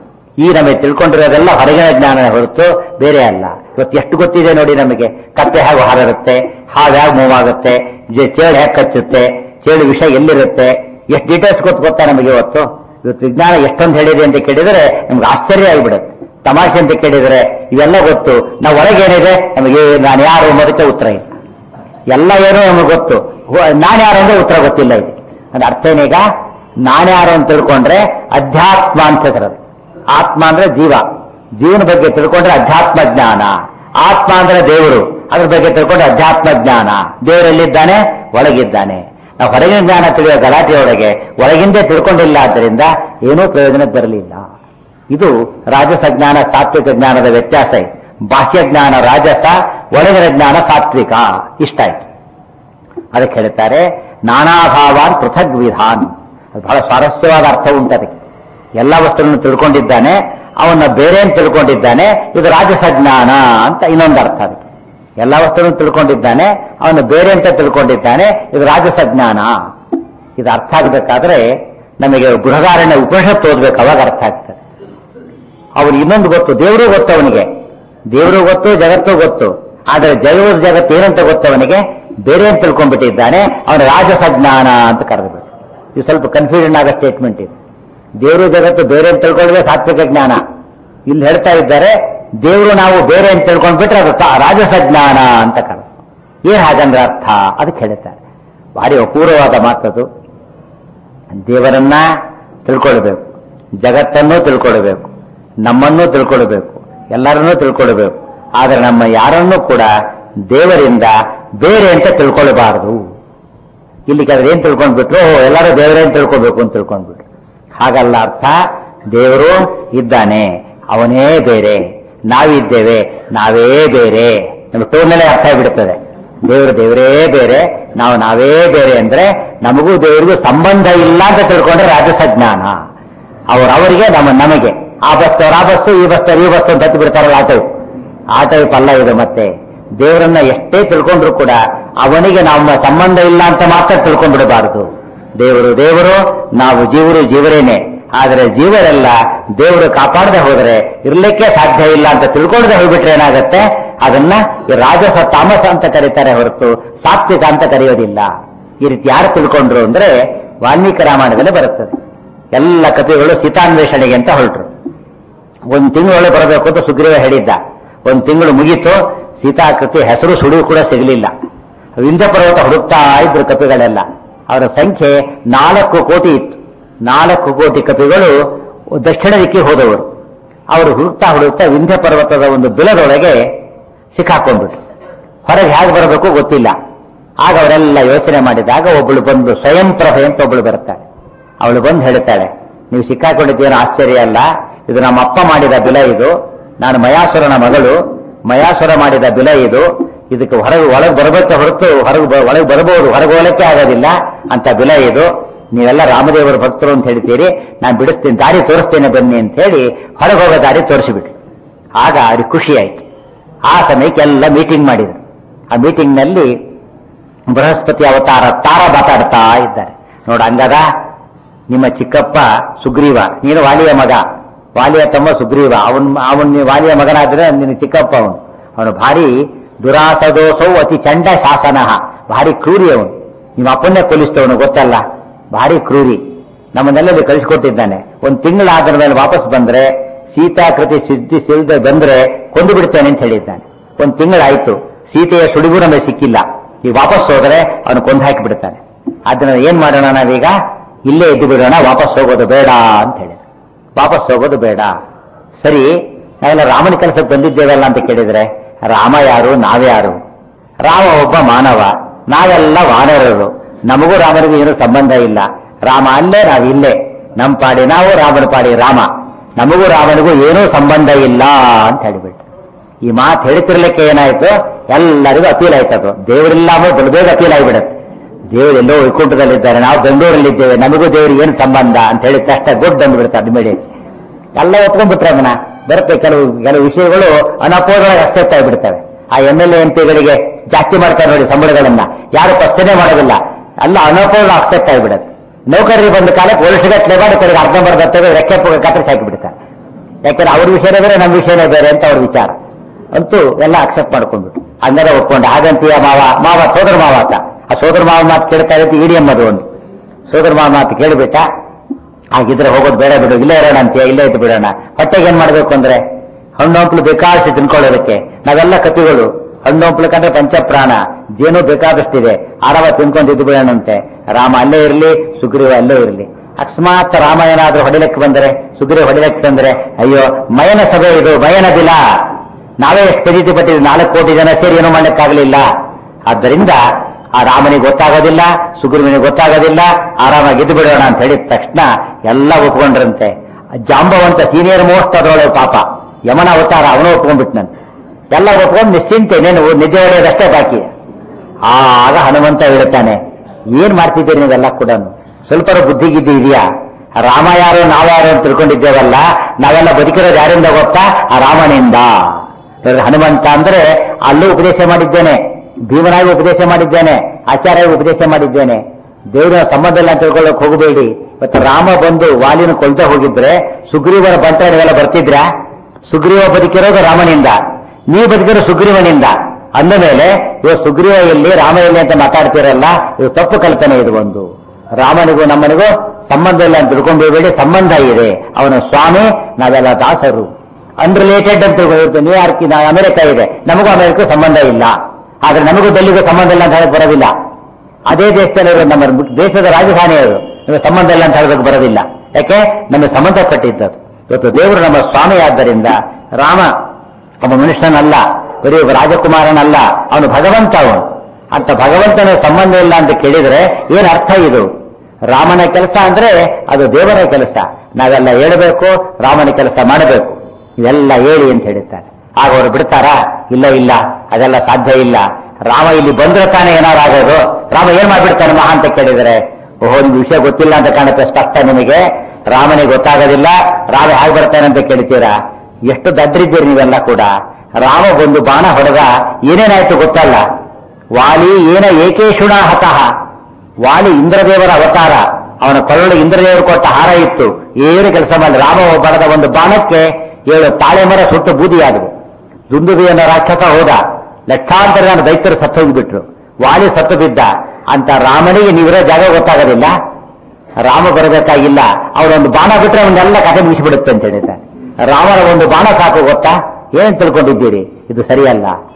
ಈ ನಮಗೆ ತಿಳ್ಕೊಂಡಿರೋದೆಲ್ಲ ಹೊರಗಿನ ಜ್ಞಾನ ಹೊರತು ಬೇರೆ ಅಲ್ಲ ಇವತ್ತು ಎಷ್ಟು ಗೊತ್ತಿದೆ ನೋಡಿ ನಮಗೆ ಕತ್ತೆ ಹೇಗೆ ಹಾರಿರುತ್ತೆ ಹಾವು ಹೇಗೆ ಮೂವ್ ಆಗುತ್ತೆ ಜೆ- ಚೇಳು ಹೇಗೆ ಕಚ್ಚುತ್ತೆ ಚೇಳು ವಿಷಯ ಎಲ್ಲಿರುತ್ತೆ ಎಷ್ಟು ಡೀಟೇಲ್ಸ್ ಗೊತ್ತು ಗೊತ್ತಾ ನಮಗೆ ಇವತ್ತು ಇವತ್ತು ವಿಜ್ಞಾನ ಎಷ್ಟೊಂದು ಹೇಳಿದೆ ಅಂತ ಕೇಳಿದರೆ ನಮ್ಗೆ ಆಶ್ಚರ್ಯ ಆಗಿಬಿಡುತ್ತೆ ತಮಾಷೆ ಅಂತ ಕೇಳಿದರೆ ಇವೆಲ್ಲ ಗೊತ್ತು ನಾವು ಒಳಗೇನಿದೆ ನಮಗೆ ನಾನು ಯಾರು ಅನ್ನೋದಕ್ಕೆ ಉತ್ತರ ಇಲ್ಲ ಎಲ್ಲ ಏನೋ ನಮಗೆ ಗೊತ್ತು ನಾನು ಯಾರು ಅಂದ್ರೆ ಉತ್ತರ ಗೊತ್ತಿಲ್ಲ ಇದೆ ಅದ್ರ ಅರ್ಥ ಏನೀಗ ನಾನ್ಯಾರು ಅಂತ ತಿಳ್ಕೊಂಡ್ರೆ ಅಧ್ಯಾತ್ಮ ಅಂತ ಹೆಸರದು ಆತ್ಮ ಅಂದ್ರೆ ಜೀವ ಜೀವನ ಬಗ್ಗೆ ತಿಳ್ಕೊಂಡ್ರೆ ಅಧ್ಯಾತ್ಮ ಜ್ಞಾನ ಆತ್ಮ ಅಂದ್ರೆ ದೇವರು ಅದ್ರ ಬಗ್ಗೆ ತಿಳ್ಕೊಂಡ್ರೆ ಅಧ್ಯಾತ್ಮ ಜ್ಞಾನ ದೇವರೆಲ್ಲಿದ್ದಾನೆ ಒಳಗಿದ್ದಾನೆ ನಾವು ಹೊರಗಿನ ಜ್ಞಾನ ತಿಳಿಯೋ ಗಲಾಟೆಯೊಳಗೆ ಒಳಗಿಂದೇ ತಿಳ್ಕೊಂಡಿಲ್ಲ ಆದ್ದರಿಂದ ಏನೂ ಪ್ರಯೋಜನ ಬರಲಿಲ್ಲ ಇದು ರಾಜಸ ಜ್ಞಾನ ಸಾತ್ವಿಕ ಜ್ಞಾನದ ವ್ಯತ್ಯಾಸ ಇದೆ ಬಾಹ್ಯ ಜ್ಞಾನ ರಾಜಸ ಒಳಗಿನ ಜ್ಞಾನ ಸಾತ್ವಿಕ ಇಷ್ಟ ಆಯ್ತು ಅದಕ್ಕೆ ಹೇಳ್ತಾರೆ ನಾನಾಭಾವಾನ್ ಪೃಥಗ್ ವಿಧಾನ್ ಅದು ಬಹಳ ಸ್ವಾರಸ್ಯವಾದ ಅರ್ಥ ಉಂಟು ಅದಕ್ಕೆ ಎಲ್ಲ ವಸ್ತುಗಳನ್ನು ತಿಳ್ಕೊಂಡಿದ್ದಾನೆ ಅವನ್ನ ಬೇರೆ ಅಂತ ತಿಳ್ಕೊಂಡಿದ್ದಾನೆ ಇದು ರಾಜಸ ಜ್ಞಾನ ಅಂತ ಇನ್ನೊಂದು ಅರ್ಥ ಅದಕ್ಕೆ ಎಲ್ಲ ವಸ್ತುಗಳನ್ನು ತಿಳ್ಕೊಂಡಿದ್ದಾನೆ ಅವನು ಬೇರೆ ಅಂತ ತಿಳ್ಕೊಂಡಿದ್ದಾನೆ ಇದು ರಾಜಸ ಜ್ಞಾನ ಇದು ಅರ್ಥ ಆಗಬೇಕಾದ್ರೆ ನಮಗೆ ಬೃಹದಾರಣ್ಯ ಉಪನಿಷತ್ತು ಓದ್ಬೇಕು ಅವಾಗ ಅರ್ಥ ಆಗ್ತದೆ ಅವನು ಇನ್ನೊಂದು ಗೊತ್ತು ದೇವರು ಗೊತ್ತು ಅವನಿಗೆ ದೇವರು ಗೊತ್ತು ಜಗತ್ತು ಗೊತ್ತು ಆದರೆ ಜಗವ ಜಗತ್ತು ಏನಂತ ಗೊತ್ತು ಅವನಿಗೆ ಬೇರೆ ಅಂತ ತಿಳ್ಕೊಂಡ್ಬಿಟ್ಟಿದ್ದಾನೆ ಅವನ ರಾಜಸ ಜ್ಞಾನ ಅಂತ ಕರೆದ್ಬಿಟ್ಟು ಇದು ಸ್ವಲ್ಪ ಕನ್ಫ್ಯೂಷನ್ ಆಗೋ ಸ್ಟೇಟ್ಮೆಂಟ್ ಇದು ದೇವರು ಜಗತ್ತು ಬೇರೆ ಅಂತ ತಿಳ್ಕೊಳ್ಳೋದೇ ಸಾತ್ವಿಕ ಜ್ಞಾನ ಇಲ್ಲಿ ಹೇಳ್ತಾ ಇದ್ದಾರೆ ದೇವರು ನಾವು ಬೇರೆ ಅಂತ ತಿಳ್ಕೊಂಡ್ಬಿಟ್ರೆ ಅದು ತಾ- ರಾಜಸ ಜ್ಞಾನ ಅಂತ ಕರೆದು ಏನ್ ಹಾಗಂದ್ರೆ ಅರ್ಥ ಅದಕ್ಕೆ ಹೇಳ್ತಾರೆ ಭಾರಿ ಅಪೂರ್ವವಾದ ಮಾತದು ದೇವರನ್ನ ತಿಳ್ಕೊಳ್ಬೇಕು ಜಗತ್ತನ್ನು ತಿಳ್ಕೊಳ್ಬೇಕು ನಮ್ಮನ್ನು ತಿಳ್ಕೊಳ್ಬೇಕು ಎಲ್ಲರನ್ನೂ ತಿಳ್ಕೊಳ್ಬೇಕು ಆದರೆ ನಮ್ಮ ಯಾರನ್ನೂ ಕೂಡ ದೇವರಿಂದ ಬೇರೆ ಅಂತ ತಿಳ್ಕೊಳ್ಬಾರದು ಇಲ್ಲಿಗೆ ಅದ್ರ ಏನ್ ತಿಳ್ಕೊಂಡ್ಬಿಟ್ರು ಓ, ಎಲ್ಲರೂ ದೇವರೇ ಅಂತ ತಿಳ್ಕೊಬೇಕು ಅಂತ ತಿಳ್ಕೊಂಡ್ಬಿಟ್ರು ಹಾಗಲ್ಲ ಅರ್ಥ ದೇವರು ಇದ್ದಾನೆ ಅವನೇ ಬೇರೆ ನಾವಿದ್ದೇವೆ ನಾವೇ ಬೇರೆ ನಮ್ಮ ಟೋನ್ನಲ್ಲೇ ಅರ್ಥ ಆಗ್ಬಿಡ್ತದೆ ದೇವರು ದೇವರೇ ಬೇರೆ ನಾವು ನಾವೇ ಬೇರೆ ಅಂದ್ರೆ ನಮಗೂ ದೇವರಿಗೂ ಸಂಬಂಧ ಇಲ್ಲ ಅಂತ ತಿಳ್ಕೊಂಡ್ರೆ ರಾಜಸ ಜ್ಞಾನ ಅವರವರಿಗೆ ನಮ್ಮ ನಮಗೆ ಆ ಬಸ್ತವ್ರು ಆ ಬಸ್ಸು ಈ ಬಸ್ತವ್ರು ಈ ಬಸ್ಸು ಅಂತ ಹತ್ತಿ ಬಿಡ್ತಾರಲ್ಲ ಆ ಟೈಪ್ ಆ ಟೈಪ್ ಅಲ್ಲ ಇದು ಮತ್ತೆ ದೇವರನ್ನ ಎಷ್ಟೇ ತಿಳ್ಕೊಂಡ್ರು ಕೂಡ ಅವನಿಗೆ ನಮ್ಮ ಸಂಬಂಧ ಇಲ್ಲ ಅಂತ ಮಾತ್ರ ತಿಳ್ಕೊಂಡ್ಬಿಡಬಾರದು ದೇವರು ದೇವರು ನಾವು ಜೀವರು ಜೀವರೇನೆ ಆದರೆ ಜೀವರೆಲ್ಲ ದೇವರು ಕಾಪಾಡದೆ ಹೋದರೆ ಇರ್ಲಿಕ್ಕೆ ಸಾಧ್ಯ ಇಲ್ಲ ಅಂತ ತಿಳ್ಕೊಳ್ಳದೆ ಹೋಗ್ಬಿಟ್ರೆ ಏನಾಗತ್ತೆ ಅದನ್ನ ಈ ರಾಜಸ ತಾಮಸ ಅಂತ ಕರೀತಾರೆ ಹೊರತು ಸಾತ್ವಿಕ ಅಂತ ಕರೆಯೋದಿಲ್ಲ ಈ ರೀತಿ ಯಾರು ತಿಳ್ಕೊಂಡ್ರು ಅಂದ್ರೆ ವಾಲ್ಮೀಕಿ ರಾಮಾಯಣದಲ್ಲಿ ಬರುತ್ತದೆ ಎಲ್ಲ ಕಥೆಗಳು ಸೀತಾನ್ವೇಷಣೆಗೆ ಅಂತ ಹೊರಟರು ಒಂದು ತಿಂಗಳೊಳಗೆ ಬರಬೇಕು ಅಂತ ಸುಗ್ರೀವ ಹೇಳಿದ್ದ ಒಂದು ತಿಂಗಳು ಮುಗೀತು ಸೀತಾಕೃತಿ ಹೆಸರು ಸುಳಿವು ಕೂಡ ಸಿಗಲಿಲ್ಲ ವಿಂಧ್ಯ ಪರ್ವತ ಹುಡುಕ್ತಾ ಇದ್ರು ಕಪಿಗಳೆಲ್ಲ ಅವರ ಸಂಖ್ಯೆ ನಾಲ್ಕು ಕೋಟಿ ಇತ್ತು ನಾಲ್ಕು ಕೋಟಿ ಕಪಿಗಳು ದಕ್ಷಿಣ ದಿಕ್ಕಿಗೆ ಹೋದವರು ಅವರು ಹುಡುಕ್ತಾ ಹುಡುಕ್ತಾ ವಿಂಧ್ಯ ಪರ್ವತದ ಒಂದು ಬಿಲದೊಳಗೆ ಸಿಕ್ಕಾಕೊಂಡ್ಬಿಟ್ರು ಹೊರಗೆ ಹೇಗೆ ಬರಬೇಕು ಗೊತ್ತಿಲ್ಲ ಆಗ ಅವರೆಲ್ಲ ಯೋಚನೆ ಮಾಡಿದಾಗ ಒಬ್ಬಳು ಬಂದು ಸ್ವಯಂ ಪ್ರಭೆ ಅಂತ ಒಬ್ಬಳು ಬರ್ತಾಳೆ ಅವಳು ಬಂದು ಹೇಳ್ತಾಳೆ ನೀವು ಸಿಕ್ಕಾಕೊಂಡಿದ್ದೇನು ಆಶ್ಚರ್ಯ ಅಲ್ಲ ಇದು ನಮ್ಮ ಅಪ್ಪ ಮಾಡಿದ ಬಿಲ ಇದು ನಾನು ಮಯಾಸುರನ ಮಗಳು ಮಯಾಸುರ ಮಾಡಿದ ಬಿಲ ಇದು ಇದಕ್ಕೆ ಹೊರಗೆ ಒಳಗೆ ಬರಬೇಕೆ ಹೊರತು ಹೊರಗೆ ಬ- ಒಳಗೆ ಬರಬಹುದು ಹೊರಗೆ ಹೋಗಲಿಕ್ಕೆ ಆಗೋದಿಲ್ಲ ಅಂತ ಬಿಲ ಇದು ನೀವೆಲ್ಲ ರಾಮದೇವರ ಭಕ್ತರು ಅಂತ ಹೇಳ್ತೀರಿ ನಾನು ಬಿಡಿಸ್ತೀನಿ ದಾರಿ ತೋರಿಸ್ತೇನೆ ಬನ್ನಿ ಅಂತ ಹೇಳಿ ಹೊರಗೆ ಹೋಗೋ ದಾರಿ ತೋರಿಸಿಬಿಟ್ರು ಆಗ ಅವ್ರಿಗೆ ಖುಷಿ ಆಯ್ತು ಆ ಸಮಯಕ್ಕೆ ಎಲ್ಲ ಮೀಟಿಂಗ್ ಮಾಡಿದ್ರು ಆ ಮೀಟಿಂಗ್ ನಲ್ಲಿ ಬೃಹಸ್ಪತಿ ಅವತಾರ ತಾರ ಮಾತಾಡ್ತಾ ಇದ್ದಾರೆ ನೋಡ ಅಂಗದ ನಿಮ್ಮ ಚಿಕ್ಕಪ್ಪ ಸುಗ್ರೀವ ನೀನು ವಾಲಿಯ ಮಗ ವಾಲಿಯ ತಮ್ಮ ಸುಗ್ರೀವ ಅವನ್ ಅವನ್ ವಾಲಿಯ ಮಗನಾದ್ರೆ ನಿನ್ನ ಚಿಕ್ಕಪ್ಪ ಅವನು ಅವನು ಭಾರಿ ದುರಾಸದೋಸವು ಅತಿ ಚಂಡ ಶಾಸನ ಭಾರಿ ಕ್ರೂರಿ ಅವನು ನಿಮ್ಮ ಅಪ್ಪನ್ನೇ ಕೊಲಿಸ್ತವನು ಗೊತ್ತಲ್ಲ ಭಾರಿ ಕ್ರೂರಿ ನಮ್ಮನ್ನೆಲ್ಲಲ್ಲಿ ಕಳಿಸ್ಕೊಟ್ಟಿದ್ದಾನೆ ಒಂದ್ ತಿಂಗಳಾದ ಮೇಲೆ ವಾಪಸ್ ಬಂದ್ರೆ ಸೀತಾಕೃತಿ ಸಿದ್ಧಿ ಸಿಲ್ದೆ ಬಂದ್ರೆ ಕೊಂದು ಬಿಡ್ತೇನೆ ಅಂತ ಹೇಳಿದ್ದಾನೆ ಒಂದ್ ತಿಂಗಳಾಯ್ತು ಸೀತೆಯ ಸುಳಿವು ನಮಗೆ ಸಿಕ್ಕಿಲ್ಲ ಈಗ ವಾಪಸ್ ಹೋದ್ರೆ ಅವನು ಕೊಂದು ಹಾಕಿ ಬಿಡ್ತಾನೆ ಅದನ್ನ ಏನ್ ಮಾಡೋಣ ನಾವೀಗ ಇಲ್ಲೇ ಇದ್ದು ಬಿಡೋಣ ವಾಪಸ್ ಹೋಗೋದು ಬೇಡ ಅಂತ ಹೇಳಿ ವಾಪಸ್ ಹೋಗೋದು ಬೇಡ ಸರಿ ನಾವೆಲ್ಲ ರಾಮನ ಕೆಲಸಕ್ಕೆ ಬಂದಿದ್ದೇವಲ್ಲ ಅಂತ ಕೇಳಿದ್ರೆ ರಾಮ ಯಾರು ನಾವ್ಯಾರು ರಾಮ ಒಬ್ಬ ಮಾನವ ನಾವೆಲ್ಲ ವಾನರರು ನಮಗೂ ರಾಮನಿಗೂ ಏನು ಸಂಬಂಧ ಇಲ್ಲ ರಾಮ ಅಲ್ಲೇ ನಾವು ಇಲ್ಲೇ ನಮ್ ಪಾಡಿ ನಾವು ರಾಮನ ಪಾಡಿ ರಾಮ ನಮಗೂ ರಾಮನಿಗೂ ಏನೂ ಸಂಬಂಧ ಇಲ್ಲ ಅಂತ ಹೇಳಿಬಿಟ್ಟು ಈ ಮಾತು ಹೇಳ್ತಿರ್ಲಿಕ್ಕೆ ಏನಾಯ್ತು ಎಲ್ಲರಿಗೂ ಅಪೀಲ್ ಆಯ್ತದು ದೇವರಿಲ್ಲ ಅಂದ್ರೆ ಬಲು ಬೇಗ ಅಪೀಲ್ ಆಗಿಬಿಡುತ್ತೆ ದೇವರು ಎಲ್ಲೋ ವೈಕುಂಠದಲ್ಲಿದ್ದಾರೆ ನಾವು ಬೆಂಗಳೂರಲ್ಲಿದ್ದೇವೆ ನಮಗೂ ದೇವರಿಗೆ ಏನು ಸಂಬಂಧ ಅಂತ ಹೇಳಿದ ತಕ್ಷಣ ಗುಡ್ ಅಂದ್ಬಿಡ್ತಾರೆ ಇಮಿಡಿಯೇಟ್ ಎಲ್ಲ ಒಪ್ಕೊಂಡ್ಬಿಟ್ರೆ ಅದನ್ನ ಬರುತ್ತೆ ಕೆಲವು ಕೆಲವು ವಿಷಯಗಳು ಅನಪೋದವಾಗಿ ಅಕ್ಸೆಪ್ಟ್ ಆಗಿಬಿಡ್ತವೆ ಆ ಎಂ ಎಲ್ ಎಂ ಪಿಗಳಿಗೆ ಜಾಸ್ತಿ ಮಾಡ್ತಾರೆ ನೋಡಿ ಸಂಬಳಗಳನ್ನ ಯಾರು ಪ್ರಶ್ನೆ ಮಾಡೋದಿಲ್ಲ ಎಲ್ಲ ಅನಪೋದ ಅಕ್ಸೆಪ್ಟ್ ಆಗಿಬಿಡುತ್ತೆ ನೌಕರರಿಗೆ ಬಂದ ಕಾಲಕ್ಕೆ ವರ್ಷಗಟ್ಟಲೆ ಮಾಡಿ ಕಡೆಗೆ ಅರ್ಧಂಬರ್ಧ ತೆಗೆದು ರೆಕ್ಕೆ ಪುಕ್ಕ ಕತ್ತರಿಸಿ ಹಾಕಿಬಿಡ್ತಾರೆ ಯಾಕಂದ್ರೆ ಅವ್ರ ವಿಷಯನೇ ಬೇರೆ ನಮ್ಮ ವಿಷಯನೇ ಬೇರೆ ಅಂತ ಅವ್ರ ವಿಚಾರ ಅಂತೂ ಎಲ್ಲ ಅಕ್ಸೆಪ್ಟ್ ಮಾಡ್ಕೊಂಡ್ಬಿಟ್ಟು ಹಂಗಾರೆ ಒಪ್ಕೊಂಡು ಹಾಗಂತೀಯ ಮಾವ ಮಾವ ಸೋದರ ಮಾವ ಅಂತ ಆ ಸೋದರ ಮಾವ ಮಾತು ಕೇಳ್ತಾ ಇರುತ್ತೆ ಇಡಿಎಂ ಅದು ಒಂದು ಸೋದರ ಮಾವ ಮಾತು ಕೇಳಿಬಿಟ್ಟ ಹಾಗಿದ್ರೆ ಹೋಗೋದು ಬೇಡ ಬಿಡು ಇಲ್ಲೇ ಇರೋಣ ಅಂತೀಯ ಇಲ್ಲೇ ಇದ್ದು ಬಿಡೋಣ ಹೊಟ್ಟೆಗೆ ಏನ್ ಮಾಡ್ಬೇಕು ಅಂದ್ರೆ ಹಣ್ಣು ಹಂಪಲು ಬೇಕಾದಷ್ಟು ತಿನ್ಕೊಳ್ಳೋದಕ್ಕೆ ನಾವೆಲ್ಲ ಕಪಿಗಳು ಹಣ್ಣು ಹಂಪಲಕ್ಕಂದ್ರೆ ಪಂಚಪ್ರಾಣ ಜೇನು ಬೇಕಾದಷ್ಟಿದೆ ಆರಾಮ ತಿನ್ಕೊಂಡು ಇದ್ದು ಬಿಡೋಣಂತೆ ರಾಮ ಅಲ್ಲೇ ಇರಲಿ ಸುಗ್ರೀವ ಅಲ್ಲೇ ಇರಲಿ ಅಕಸ್ಮಾತ್ ರಾಮ ಏನಾದ್ರೂ ಹೊಡಿಲಕ್ಕೆ ಬಂದರೆ ಸುಗ್ರೀವ ಹೊಡಿಲಕ್ಕೆ ಬಂದ್ರೆ ಅಯ್ಯೋ ಮಯನ ಸಭೆ ಇದು ಮಯನ ದಿಲ ನಾವೇ ಎಷ್ಟು ಪ್ರೀತಿ ಪಟ್ಟಿದ್ವಿ ನಾಲ್ಕು ಕೋಟಿ ಜನ ಸೇರಿ ಏನೂ ಮಾಡಕ್ಕಾಗಲಿಲ್ಲ ಆದ್ದರಿಂದ ಆ ರಾಮನಿಗೆ ಗೊತ್ತಾಗೋದಿಲ್ಲ ಸುಗ್ರೀವನಿಗೆ ಗೊತ್ತಾಗೋದಿಲ್ಲ ಆರಾಮಾಗಿ ಗೆದ್ದು ಬಿಡೋಣ ಅಂತ ಹೇಳಿದ ತಕ್ಷಣ ಎಲ್ಲ ಒಪ್ಕೊಂಡ್ರಂತೆ ಆ ಜಾಂಬವಂತ ಸೀನಿಯರ್ ಮೋಸ್ಟ್ ಅದರೊಳಗೆ ಪಾಪ ಯಮನ ಅವತಾರ ಅವನು ಒಪ್ಕೊಂಡ್ಬಿಟ್ನಂತೆ ಎಲ್ಲ ಒಪ್ಕೊಂಡು ನಿಶ್ಚಿಂತೆ ನೇನು ನಿದ್ದೆ ಹೊಡೆಯೋದಷ್ಟೇ ಬಾಕಿ ಆಗ ಹನುಮಂತ ಹೇಳ್ತಾನೆ ಏನ್ ಮಾಡ್ತಿದ್ದೀರಿ ನೀವೆಲ್ಲ ಕೂಡ ಸ್ವಲ್ಪ ಬುದ್ಧಿ ಗಿದ್ದಿ ಇದೆಯಾ ರಾಮ ಯಾರು ನಾವ್ಯಾರು ಅಂತ ತಿಳ್ಕೊಂಡಿದ್ದೇವಲ್ಲ ನಾವೆಲ್ಲ ಬದುಕಿರೋದು ಯಾರಿಂದ ಗೊತ್ತಾ ಆ ರಾಮನಿಂದ ನೋಡ್ರಿ, ಹನುಮಂತ ಅಂದ್ರೆ ಅಲ್ಲೂ ಉಪದೇಶ ಮಾಡಿದ್ದೇನೆ ಭೀಮನಾಗಿ ಉಪದೇಶ ಮಾಡಿದ್ದೇನೆ ಆಚಾರ್ಯ ಉಪದೇಶ ಮಾಡಿದ್ದೇನೆ ದೇವರ ಸಂಬಂಧ ಇಲ್ಲ ಅಂತ ತಿಳ್ಕೊಳ್ಳೋಕೆ ಹೋಗಬೇಡಿ ಮತ್ತೆ ರಾಮ ಬಂದು ವಾಲಿನ ಕೊಲ್ತಾ ಹೋಗಿದ್ರೆ ಸುಗ್ರೀವರ ಬಂಟ ನೀವೆಲ್ಲ ಬರ್ತಿದ್ರಾ ಸುಗ್ರೀವ ಬದುಕಿರೋದು ರಾಮನಿಂದ ನೀವು ಬದುಕಿರೋ ಸುಗ್ರೀವನಿಂದ ಅಂದ ಮೇಲೆ ಇವ ಸುಗ್ರೀವ ಎಲ್ಲಿ ರಾಮ ಎಲ್ಲಿ ಅಂತ ಮಾತಾಡ್ತಿರಲ್ಲ ಇದು ತಪ್ಪು ಕಲ್ಪನೆ ಇದು ಒಂದು ರಾಮನಿಗೂ ನಮ್ಮನಿಗೂ ಸಂಬಂಧ ಇಲ್ಲ ಅಂತ ತಿಳ್ಕೊಂಡೇಬೇಡಿ ಸಂಬಂಧ ಇದೆ ಅವನ ಸ್ವಾಮಿ ನಾವೆಲ್ಲ ದಾಸರು ಅನ್ರಿಲೇಟೆಡ್ ಅಂತ ತಿಳ್ಕೊಂಡಿರ್ತೀವಿ ನ್ಯೂಯಾರ್ಕ್ ನಾ- ಅಮೆರಿಕ ಇದೆ ನಮಗೂ ಅಮೆರಿಕ ಸಂಬಂಧ ಇಲ್ಲ ಆದ್ರೆ ನಮಗೂ ಡೆಲ್ಲಿಗೂ ಸಂಬಂಧ ಇಲ್ಲ ಅಂತ ಹೇಳಕ್ ಬರೋದಿಲ್ಲ ಅದೇ ದೇಶದಲ್ಲಿರೋ ನಮ್ಮ ದೇಶದ ರಾಜಧಾನಿ ಅದು ನಮಗೆ ಸಂಬಂಧ ಇಲ್ಲ ಅಂತ ಹೇಳೋದಕ್ಕೆ ಬರೋದಿಲ್ಲ ಯಾಕೆ ನಮಗೆ ಸಂಬಂಧಪಟ್ಟಿದ್ದದು ಇವತ್ತು ದೇವರು ನಮ್ಮ ಸ್ವಾಮಿ ಆದ್ದರಿಂದ ರಾಮ ಒಬ್ಬ ಮನುಷ್ಯನಲ್ಲ ಬರೀ ಒಬ್ಬ ರಾಜಕುಮಾರನಲ್ಲ ಅವನು ಭಗವಂತ ಅವನು ಅಂತ ಭಗವಂತನ ಸಂಬಂಧ ಇಲ್ಲ ಅಂತ ಕೇಳಿದ್ರೆ ಏನ್ ಅರ್ಥ ಇದು ರಾಮನ ಕೆಲಸ ಅಂದ್ರೆ ಅದು ದೇವರ ಕೆಲಸ ನಾವೆಲ್ಲ ಹೇಳಬೇಕು ರಾಮನ ಕೆಲಸ ಮಾಡಬೇಕು ಇವೆಲ್ಲ ಹೇಳಿ ಅಂತ ಹೇಳಿದ್ದಾರೆ ಆಗ ಅವರು ಬಿಡ್ತಾರಾ ಇಲ್ಲ ಇಲ್ಲ ಅದೆಲ್ಲ ಸಾಧ್ಯ ಇಲ್ಲ ರಾಮ ಇಲ್ಲಿ ಬಂದ್ರೆ ತಾನೇ ಏನಾರು ಆಗೋದು ರಾಮ ಏನ್ ಮಾಡ್ಬಿಡ್ತಾನೆ ಮಹಾ ಅಂತ ಕೇಳಿದರೆ ಓಹೋ ನಿಮ್ಗೆ ವಿಷಯ ಗೊತ್ತಿಲ್ಲ ಅಂತ ಕಾಣುತ್ತೆ ಸ್ಪಷ್ಟ ನಿಮಗೆ ರಾಮನಿಗೆ ಗೊತ್ತಾಗೋದಿಲ್ಲ ರಾಮ ಹೇಗೆ ಬರ್ತಾನೆ ಅಂತ ಕೇಳ್ತೀರಾ ಎಷ್ಟು ದಡ್ರಿದ್ದೀರಿ ನೀವೆಲ್ಲ ಕೂಡ ರಾಮ ಬಂದು ಬಾಣ ಹೊಡೆದ ಏನೇನಾಯ್ತು ಗೊತ್ತಲ್ಲ ವಾಲಿ ಏನ ಏಕೇಶುಣ ಹತಃ ವಾಲಿ ಇಂದ್ರದೇವರ ಅವತಾರ ಅವನ ಕೊಳ್ಳೊಳಗೆ ಇಂದ್ರದೇವರು ಕೊಟ್ಟ ಹಾರ ಇತ್ತು ಏನು ಕೆಲಸ ಮಾಡಿ ರಾಮ ಬಡದ ಒಂದು ಬಾಣಕ್ಕೆ ಏಳು ತಾಳೆ ಮರ ಸುಟ್ಟು ಬೂದಿಯಾದವು ದುಂದುಬಿ ಅನ್ನೋ ರಾಕ್ಷಸ ಹೋದ ಲಕ್ಷಾಂತರ ಜನ ದೈತ್ಯರು ಸತ್ತು ಹೋಗಿಬಿಟ್ರು ವಾಲಿ ಸತ್ತು ಬಿದ್ದ ಅಂತ ರಾಮನಿಗೆ ನೀವಿರೋ ಜಾಗ ಗೊತ್ತಾಗೋದಿಲ್ಲ ರಾಮ ಬರಬೇಕಾಗಿಲ್ಲ ಅವನೊಂದು ಬಾಣ ಬಿಟ್ರೆ ಅವನ್ನೆಲ್ಲ ಕಥೆ ಮುಗಿಸಿಬಿಡುತ್ತೆ ಅಂತ ಹೇಳಿದ್ದಾರೆ ರಾಮನ ಒಂದು ಬಾಣ ಸಾಕು ಗೊತ್ತಾ ಏನ್ ತಿಳ್ಕೊಂಡಿದ್ದೀರಿ ಇದು ಸರಿಯಲ್ಲ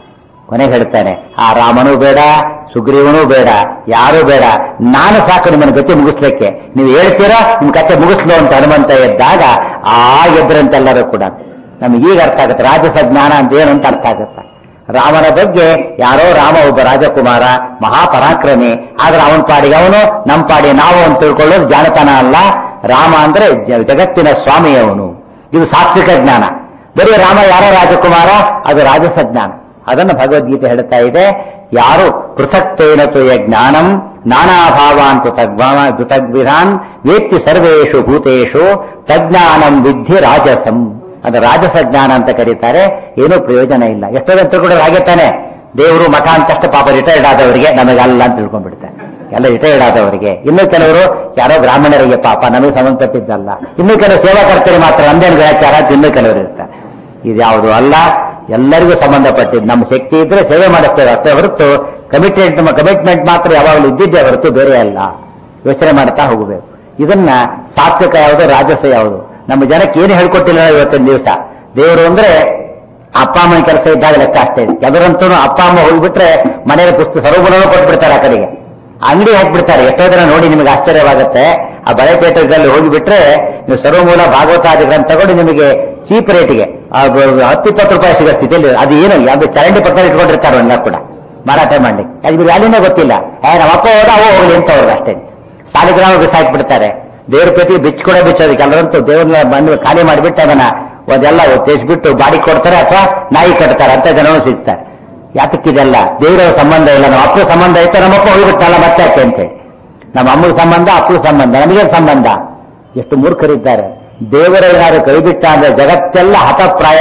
ಕೊನೆಗೆ ಹೇಳ್ತಾನೆ ಆ ರಾಮನೂ ಬೇಡ ಸುಗ್ರೀವನೂ ಬೇಡ ಯಾರೂ ಬೇಡ ನಾನು ಸಾಕು ನಿಮ್ಮನ್ನ ಗತಿ ಮುಗಿಸ್ಲಿಕ್ಕೆ ನೀವು ಹೇಳ್ತೀರಾ ನಿಮ್ ಕತೆ ಮುಗಿಸ್ಲು ಅಂತ ಹನುಮಂತ ಎದ್ದಾಗ ಆ ಎದ್ರಂತೆಲ್ಲರೂ ಕೂಡ ನಮ್ಗೆ ಈಗ ಅರ್ಥ ಆಗುತ್ತೆ ರಾಜಸ ಜ್ಞಾನ ಅಂತ ಏನು ಅಂತ ಅರ್ಥ ಆಗುತ್ತೆ ರಾಮನ ಬಗ್ಗೆ ಯಾರೋ ರಾಮ ಒಬ್ಬ ರಾಜಕುಮಾರ ಮಹಾಪರಾಕ್ರಮಿ ಆದ್ರೆ ಅವನ ಪಾಡಿಗೆ ಅವನು ನಮ್ಮ ಪಾಡಿ ನಾವು ಅಂತ ತಿಳ್ಕೊಳ್ಳೋದು ಜಾಣತನ ಅಲ್ಲ ರಾಮ ಅಂದ್ರೆ ಜ- ಜಗತ್ತಿನ ಸ್ವಾಮಿ ಅವನು ಇದು ಸಾತ್ವಿಕ ಜ್ಞಾನ ಬರೀ ರಾಮ ಯಾರೋ ರಾಜಕುಮಾರ ಅದು ರಾಜಸ ಜ್ಞಾನ ಅದನ್ನು ಭಗವದ್ಗೀತೆ ಹೇಳ್ತಾ ಇದೆ ಯಾರು ಪೃಥಕ್ತೇನ ತುಯ ಜ್ಞಾನಂ ನಾನಾಭಾವಾಂತು ತದ್ಭಾವ ತದ್ವಿಧಾನ್ ವೇತ್ತಿ ಸರ್ವೇಷು ಭೂತೇಷು ತಜ್ಞಾನಂ ವಿದ್ಧಿ ರಾಜಸಂ ಅದು ರಾಜಸ ಜ್ಞಾನ ಅಂತ ಕರೀತಾರೆ ಏನೂ ಪ್ರಯೋಜನ ಇಲ್ಲ ಎಷ್ಟೋ ಜನ ತಿಳ್ಕೊಂಡ್ರೆ ಹಾಗೆ ತಾನೆ ದೇವರು ಮಠ ಅಂತಷ್ಟು ಪಾಪ ರಿಟೈರ್ಡ್ ಆದವರಿಗೆ ನಮಗಲ್ಲ ಅಂತ ತಿಳ್ಕೊಂಡ್ಬಿಡ್ತಾರೆ ಎಲ್ಲ ರಿಟೈರ್ಡ್ ಆದವರಿಗೆ ಇನ್ನು ಕೆಲವರು ಯಾರೋ ಬ್ರಾಹ್ಮಣರಿಗೆ ಪಾಪ ನಮಗೆ ಸಂಬಂಧಪಟ್ಟಿದ್ದಲ್ಲ ಇನ್ನು ಕೆಲವು ಸೇವಾಕರ್ತರಿಗೆ ಮಾತ್ರ ನಮ್ದೇನು ಗ್ರಹಚಾರ ಅಂತ ಇನ್ನೂ ಕೆಲವರು ಇರ್ತಾರೆ ಇದ್ಯಾವುದು ಅಲ್ಲ ಎಲ್ಲರಿಗೂ ಸಂಬಂಧಪಟ್ಟಿದ್ದು ನಮ್ಮ ಶಕ್ತಿ ಇದ್ರೆ ಸೇವೆ ಮಾಡುತ್ತೇವೆ ಅಷ್ಟೇ ಹೊರತು ಕಮಿಟೆಡ್ ನಮ್ಮ ಕಮಿಟ್ಮೆಂಟ್ ಮಾತ್ರ ಯಾವಾಗಲೂ ಇದ್ದಿದ್ದೇ ಹೊರತು ಬೇರೆ ಅಲ್ಲ ಯೋಚನೆ ಮಾಡ್ತಾ ಹೋಗಬೇಕು ಇದನ್ನ ಸಾತ್ವಿಕ ಯಾವುದು ರಾಜಸ ಯಾವುದು ನಮ್ಮ ಜನಕ್ಕೆ ಏನು ಹೇಳ್ಕೊಟ್ಟಿಲ್ಲ ಇವತ್ತಿನ ದಿವಸ ದೇವರು ಅಂದ್ರೆ ಅಪ್ಪ ಅಮ್ಮನ ಕೆಲಸ ಇದ್ದಾಗ ಲೆಕ್ಕ ಅಷ್ಟೇ ಕೆಲವರಂತೂ ಅಪ್ಪ ಅಮ್ಮ ಹೋಗ್ಬಿಟ್ರೆ ಮನೆಯ ಪುಸ್ತಕ ಸರ್ವಗುಣನೂ ಕೊಟ್ಬಿಡ್ತಾರೆ ಆ ಕಡೆಗೆ ಅಂಗಡಿ ಹಾಕ್ಬಿಡ್ತಾರೆ ಎಷ್ಟೋ ಜನ ನೋಡಿ ನಿಮಗೆ ಆಶ್ಚರ್ಯವಾಗುತ್ತೆ ಆ ಬಳೆಪೇಟೆಗಳಲ್ಲಿ ಹೋಗಿಬಿಟ್ರೆ ನೀವು ಸರ್ವಮೂಲ ಭಾಗವತಾದಿ ಗ್ರಂಥ ತಗೊಂಡು ನಿಮಗೆ ಚೀಪ್ ರೇಟಿಗೆ ಹತ್ತು ಇಪ್ಪತ್ತು ರೂಪಾಯಿ ಸಿಗೋ ಸ್ಥಿತಿಯಲ್ಲಿ ಅದು ಏನು ಅದು ಚರಂಡಿ ಪಕ್ಕ ಇಟ್ಕೊಂಡಿರ್ತಾರೆ ಎಲ್ಲ ಕೂಡ ಮಾರಾಟ ಮಾಡ್ಲಿಕ್ಕೆ ಅದು ವ್ಯಾಲ್ಯೂನೇ ಗೊತ್ತಿಲ್ಲ ಏ ನಮ್ಮ ಅಪ್ಪ ಹೋದ ಅವು ಹೋಗ್ಲಿ ಅಂತ ಅವ್ರಿಗೆ ಅಷ್ಟೇ ಸಾಲಿಗ್ರಾಮ ಬಿಸಾಕ್ಬಿಡ್ತಾರೆ ದೇವ್ರ ಪ್ರತಿ ಬಿಚ್ಚ ಕೂಡ ಬಿಚ್ಚೋದು ಕೆಲವರಂತೂ ದೇವ್ರನ್ನ ಬಂದು ಖಾಲಿ ಮಾಡಿಬಿಟ್ಟು ಅದನ್ನ ಅದೆಲ್ಲ ಒತ್ತೇಸ್ಬಿಟ್ಟು ಬಾಡಿ ಕೊಡ್ತಾರೆ ಅಥವಾ ನಾಯಿ ಕಟ್ತಾರೆ ಅಂತ ಜನನು ಸಿಗ್ತಾರೆ ಯಾತಕ್ಕಿದೆಲ್ಲ ದೇವರ ಸಂಬಂಧ ಇಲ್ಲ ನಮ್ಮ ಅಪ್ಪನ ಸಂಬಂಧ ಐತೆ ನಮ್ಮಪ್ಪ ಹೋಗ್ಬಿಟ್ಟಲ್ಲ ಮತ್ತೆ ಯಾಕೆ ಅಂತೇಳಿ ನಮ್ಮ ಅಮ್ಮನ ಸಂಬಂಧ ಅಪ್ಪನ ಸಂಬಂಧ ನಮಗೇನು ಸಂಬಂಧ ಎಷ್ಟು ಮೂರ್ಖರಿದ್ದಾರೆ ದೇವರ ಏನಾದ್ರು ಕೈಬಿಟ್ಟ ಅಂದ್ರೆ ಜಗತ್ತೆಲ್ಲ ಹತಪ್ರಾಯ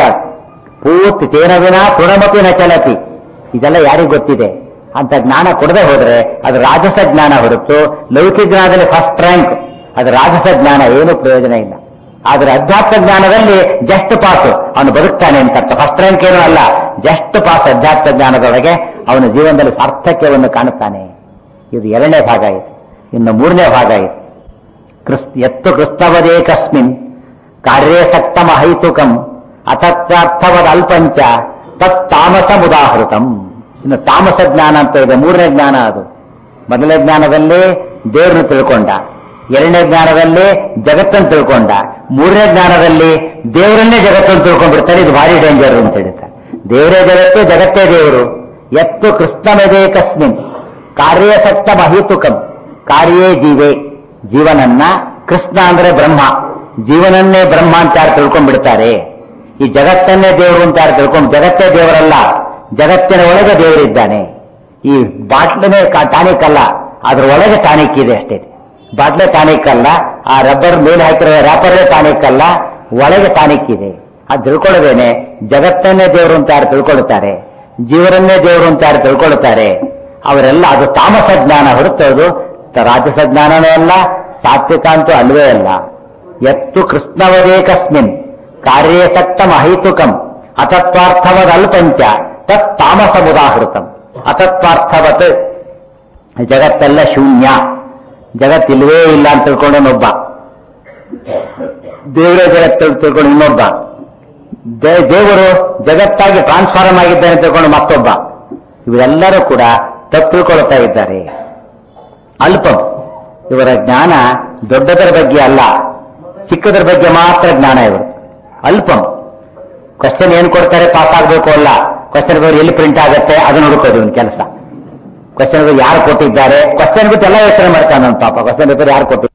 ಪೂರ್ತಿ ತೇನವಿನ ತೃಣಮಪಿ ನ ಚಲತಿ ಇದೆಲ್ಲ ಯಾರಿಗೂ ಗೊತ್ತಿದೆ ಅಂತ ಜ್ಞಾನ ಕೊಡದೆ ಹೋದ್ರೆ ಅದು ರಾಜಸ ಜ್ಞಾನ ಹೊರತು ಲೌಕಿಕ ಜ್ಞಾನದಲ್ಲಿ ಫಸ್ಟ್ ರ್ಯಾಂಕ್ ಅದು ರಾಜಸ ಜ್ಞಾನ ಏನು ಪ್ರಯೋಜನ ಇಲ್ಲ ಆದ್ರೆ ಅಧ್ಯಾತ್ಮ ಜ್ಞಾನದಲ್ಲಿ ಜಸ್ಟ್ ಪಾಸ್ ಅವನು ಬದುಕ್ತಾನೆ ಅಂತ ಅರ್ಥ ಫಸ್ಟ್ ರ್ಯಾಂಕ್ ಏನೂ ಅಲ್ಲ ಜಸ್ಟ್ ಪಾಸ್ ಅಧ್ಯಾತ್ಮ ಜ್ಞಾನದೊಳಗೆ ಅವನ ಜೀವನದಲ್ಲಿ ಸಾರ್ಥಕ್ಯವನ್ನು ಕಾಣುತ್ತಾನೆ ಇದು ಎರಡನೇ ಭಾಗ ಇದೆ ಇನ್ನು ಮೂರನೇ ಭಾಗ ಇದೆ ಕೃಸ್ ಎತ್ತು ಕೃಷ್ಣವದೇಕಸ್ಮಿನ್ ಕಾರ್ಯಸಕ್ತಮಹೈತುಕಂ ಅತತ್ರಾರ್ಥವದ ಅಲ್ಪಂಚ ತತ್ ತಾಮಸ ಮುದಾಹೃತಂ ಇನ್ನು ತಾಮಸ ಜ್ಞಾನ ಅಂತ ಇದೆ ಮೂರನೇ ಜ್ಞಾನ ಅದು ಮೊದಲನೇ ಜ್ಞಾನದಲ್ಲಿ ದೇವ್ರನ್ನ ತಿಳ್ಕೊಂಡ ಎರಡನೇ ಜ್ಞಾನದಲ್ಲಿ ಜಗತ್ತನ್ನು ತಿಳ್ಕೊಂಡ ಮೂರನೇ ಜ್ಞಾನದಲ್ಲಿ ದೇವರನ್ನೇ ಜಗತ್ತನ್ನು ತಿಳ್ಕೊಂಡ್ಬಿಡ್ತಾರೆ ಇದು ಭಾರಿ ಡೇಂಜರ್ ಅಂತ ಹೇಳ್ತಾರೆ ದೇವರೇ ಜಗತ್ತು ಜಗತ್ತೇ ದೇವರು ಎತ್ತು ಕೃಷ್ಣಮೆದೇಕಸ್ಮಿನ್ ಕಾರ್ಯಸಕ್ತ ಮಹಿತುಕಂ ಕಾರ್ಯೇ ಜೀವೇ ಜೀವನನ್ನ ಕೃಷ್ಣ ಅಂದ್ರೆ ಬ್ರಹ್ಮ ಜೀವನನ್ನೇ ಬ್ರಹ್ಮ ಅಂತ ಯಾರು ತಿಳ್ಕೊಂಡ್ಬಿಡ್ತಾರೆ ಈ ಜಗತ್ತನ್ನೇ ದೇವರು ಅಂತ ಯಾರು ತಿಳ್ಕೊಂಡು ಜಗತ್ತೇ ದೇವರಲ್ಲ ಜಗತ್ತಿನ ಒಳಗೆ ದೇವರಿದ್ದಾನೆ ಈ ಬಾಟ್ಲನೇ ಟಾನಿಕ್ ಅಲ್ಲ ಅದ್ರ ಒಳಗೆ ಟಾನಿಕ್ ಇದೆ ಅಷ್ಟೇ ಬಾಟ್ಲೆ ಟಾನಿಕ್ ಅಲ್ಲ ಆ ರಬ್ಬರ್ ಮೇಲೆ ಹಾಕಿರೋ ರ್ಯಾಪರೇ ಟಾನಿಕ್ ಅಲ್ಲ ಒಳಗೆ ಟಾನಿಕ್ ಇದೆ ಅದು ತಿಳ್ಕೊಳ್ಳೋದೇನೆ ಜಗತ್ತನ್ನೇ ದೇವರು ಅಂತ ಯಾರು ತಿಳ್ಕೊಳ್ತಾರೆ ಜೀವನನ್ನೇ ದೇವರು ಅಂತ ಯಾರು ತಿಳ್ಕೊಳ್ತಾರೆ ಅವರೆಲ್ಲ ಅದು ತಾಮಸ ಜ್ಞಾನ ಹೊರತು ಅದು ತ- ರಾಜಸ ಜ್ಞಾನವೇ ಅಲ್ಲ ಸಾತ್ವಿಕ ಅಂತೂ ಅಲ್ವೇ ಅಲ್ಲ ಎತ್ತು ಕೃಷ್ಣವದೇಕಸ್ಮಿನ್ ಕಾರ್ಯಸಕ್ತ ಮಹೈತುಕಂ ಅತತ್ವಾರ್ಥವದ ಅಲ್ಪಂಚ ತತ್ ತಾಮಸ ಮುದಾಹೃತಂ ಅತತ್ವಾರ್ಥವತ್ ಜಗತ್ತೆಲ್ಲ ಶೂನ್ಯ ಜಗತ್ತಿಲ್ವೇ ಇಲ್ಲ ಅಂತ ತಿಳ್ಕೊಂಡನೊಬ್ಬ ದೇವರೇ ಜಗತ್ತು ತಿಳ್ಕೊಂಡು ಇನ್ನೊಬ್ಬ ದೇ- ದೇವರು ಜಗತ್ತಾಗಿ ಟ್ರಾನ್ಸ್ಫಾರ್ಮ್ ಆಗಿದ್ದಾನೆ ಅಂತ ತಿಳ್ಕೊಂಡು ಮತ್ತೊಬ್ಬ ಇವೆಲ್ಲರೂ ಕೂಡ ತಪ್ಪು ತಿಳ್ಕೊಳ್ತಾ ಇದ್ದಾರೆ ಅಲ್ಪಂ ಇವರ ಜ್ಞಾನ ದೊಡ್ಡದರ ಬಗ್ಗೆ ಅಲ್ಲ ಚಿಕ್ಕದರ ಬಗ್ಗೆ ಮಾತ್ರ ಜ್ಞಾನ ಇವರು ಅಲ್ಪಂ ಕ್ವಶನ್ ಏನ್ ಕೊಡ್ತಾರೆ ಪಾಸ್ ಆಗ್ಬೇಕು ಅಲ್ಲ ಕ್ವಶನ್ ಪೇಪರ್ ಎಲ್ಲಿ ಪ್ರಿಂಟ್ ಆಗುತ್ತೆ ಅದನ್ನ ಹುಡುಕೋದು ಇವನ್ ಕೆಲಸ ಕ್ವಶನ್ ಪೇಪರ್ ಯಾರು ಕೊಟ್ಟಿದ್ದಾರೆ ಕ್ವಶನ್ ಬಿಟ್ಟು ಎಲ್ಲ ಯೋಚನೆ ಮಾಡ್ತಾನೆ ಅವ್ನು ಪಾಪ ಕ್ವಶನ್ ಪೇಪರ್ ಯಾರು ಕೊಟ್ಟಿದ್ದಾರೆ